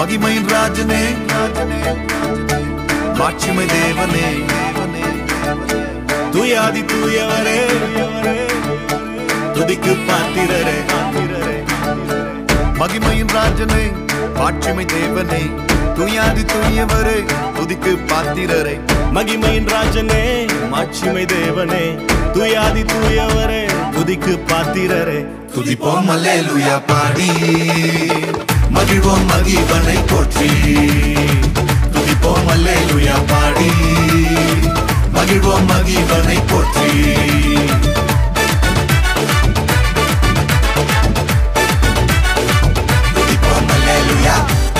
மகிமையின் ராஜனே மாட்சிமை தேவனே துயாதி தூயவரே துதிக்கு பாத்திரரே மகிமையின் ராஜனே மாட்சிமை தேவனே துயாதி தூயவரே துதிக்கு பாத்திரரே மகிமையின் ராஜனே மாட்சிமை தேவனே துயாதி தூயவரே துதிக்கு பாத்திரரே துதிப்போம் அல்லேலூயா பாடி மகிழ்வோம் மகிவனை போற்றி துதிப்போம் அல்லேலூயா பாடி மகிழ்வோம் மகிவனை போற்றி துதிப்போம் அல்லேலூயா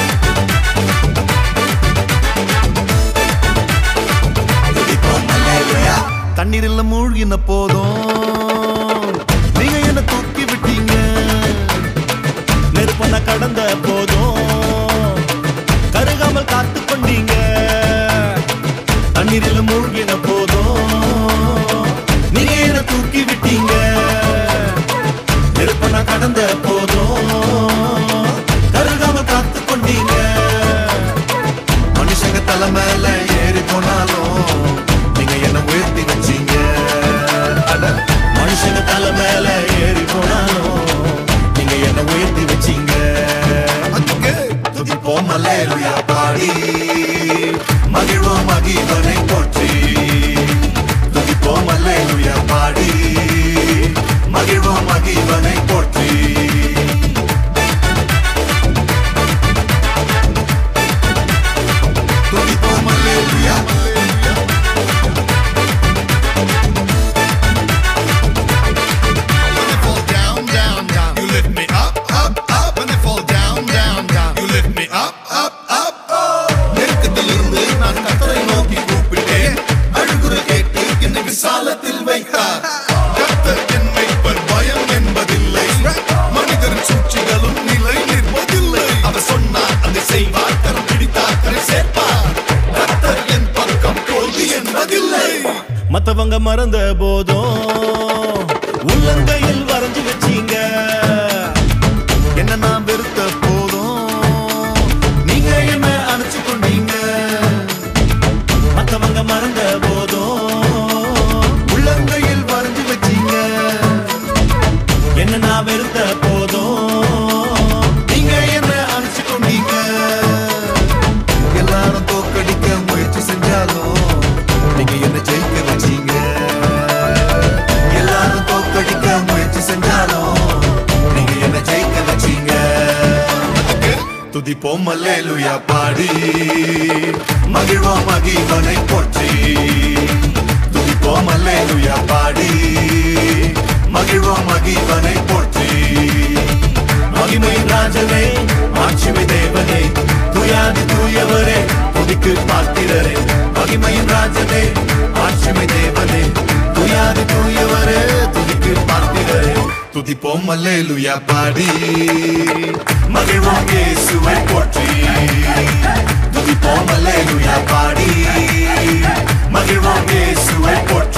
துதிப்போம் அல்லேலூயா தண்ணீரில் மூழ்கின போதும் நீங்க என்ன தூக்கி விட்டீங்க நெருப்பன கடந்த போதும் கருகாமல் காத்து கொண்டீங்க தண்ணீரில் மூழ்கின போதும் நீங்க என்ன தூக்கி விட்டீங்க நெருப்பன கடந்த போதும் கருகாம காத்து கொண்டீங்க மனுஷங்க தலை மேல ஏறி போனாலும் நீங்க என்ன உயர்த்தி வச்சீங்க அட, மனுஷங்க தலை மேல ஏறி போனாலும் நீங்க என்ன உயர்த்தி வச்சீங்க துதிப்போம் அல்லேலூயா பாடி மகிழ்வோம் மகிழ்வனை போற்றி துதிப்போம் அல்லேலூயா பாடி மகிழ்வோம் மகிழ்வனை போற்றி துதிப்போம் அல்லேலூயா When they fall down, down, down, you lift me up, up, up. When they fall down, down, down, you lift me up, up, up. நெருக்கத்திலிருந்து நான் கத்தரை நோக்கி கூப்பிட்டேன் அழுகுரல் கேட்டு என்னை விசாலத்தில் வைத்தார் கர்த்தர் என் மேய்ப்பர், பயம் என்பதில்லை மனிதரின் சூழ்ச்சிகளும் நிலை நிற்பதில்லை அவர் சொன்னார் அதை செய்வார் கரம் பிடித்தார் கரை சேர்ப்பார் கர்த்தர் என் பக்கம் தோல்வி என்பதில்லை மத்தவங்க மறந்த போதும் உள்ளங்கையில் வரைஞ்சு வச்சீங்க என்ன நான் வெறுத்த போதும் நீங்க என்ன அணைச்சு கொண்டீங்க மத்தவங்க மறந்த போதும் உள்ளங்கையில் வரைஞ்சு வச்சீங்க என்ன நான் வெறுத்த போதும் நீங்க என்ன அணைச்சு கொண்டீங்க எல்லாரும் தோக்கடிக்க முயற்சி செஞ்சாலும் நீங்க என்ன ஜெயிக்க வச்சீங்க எல்லாரும் தோக்கடிக்க முயற்சி செஞ்சாலும் நீங்க என்ன ஜெயிக்க வச்சீங்க துதிப்போம் அல்லேலூயா பாடி மகிழ்வோம் மகிழ்வனை போற்றி துதிப்போம் அல்லேலூயா பாடி மகிழ்வோம் மகிழ்வனை போற்றி மகிமையின் ராஜனே மாட்சிமை தேவனே துயாதி தூயவரே துதிக்கு பாத்திரரே மகிமையின் ராஜனே மாட்சிமை தேவனே துயாதி தூயவரே துதிக்கு பாத்திரரே துதிப்போம் அல்லேலூயா பாடி மகிழ்வோம் இயேசுவை போற்றி துதிப்போம் அல்லேலூயா பாடி மகிழ்வோம் இயேசுவை போற்றி